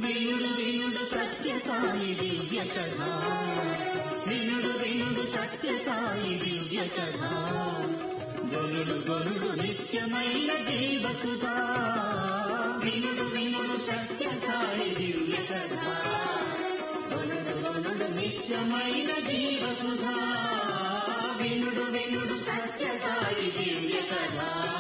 వినుడు వినుడు సత్య సాయి దివ్య కథ వినుడు వినుడు సత్య సాయి దివ్య కథ గొనుడు గొనుడు నిత్యమైన జీవసుధా వినుడు వినుడు సత్య సాయి దివ్య కథ గొనుడు గొనుడు నిత్యమైన జీవసుధా వినుడు వినుడు సత్య సాయి దివ్య కథ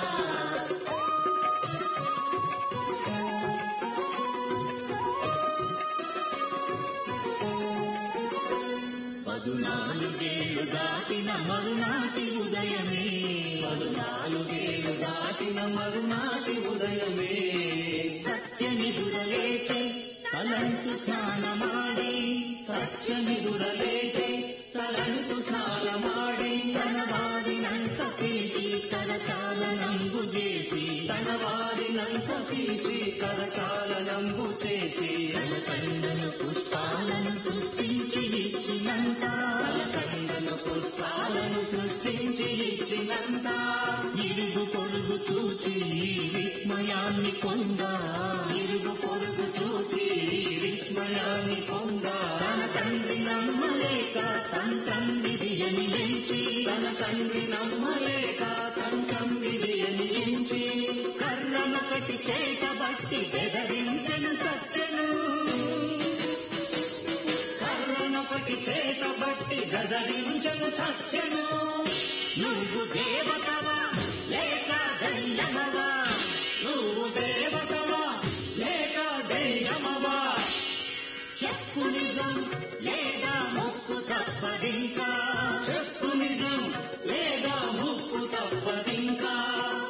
పదునాలుగేళ్లు దాటిన మరునాటి ఉదయమే పదునాలుగేళ్లు దాటిన మరునాటి ఉదయమే సత్యనిదురలేచి తలంటు స్నానమాడి సత్యనిదురలేచి తలంటు స్నానమాడి తన వారినంత పీచి కరచాలనంబు చేసి తన వారినంత పీచి కరచాలనంబు చేసి తన కండను పుష్పాలను సృష్టించి ఇచ్చినంత తన కండను పుష్పాలను సృష్టించి ఇచ్చినంత ఇరుగు పొరుగు చూచి ఈ విస్మయాన్ని పొందా ఇరుగు పొరుగు చూచి ఈ విస్మయాన్ని పొందా తన తండ్రి నమ్మలేక తన తండ్రి ఎంచి తన తండ్రి నమ్మలేక తన తండ్రి ఎంచి కర్రనొకటి చేతబట్టి బెదరించెను సత్యను కర్రనొకటి చేతబట్టి గదరించను సత్యను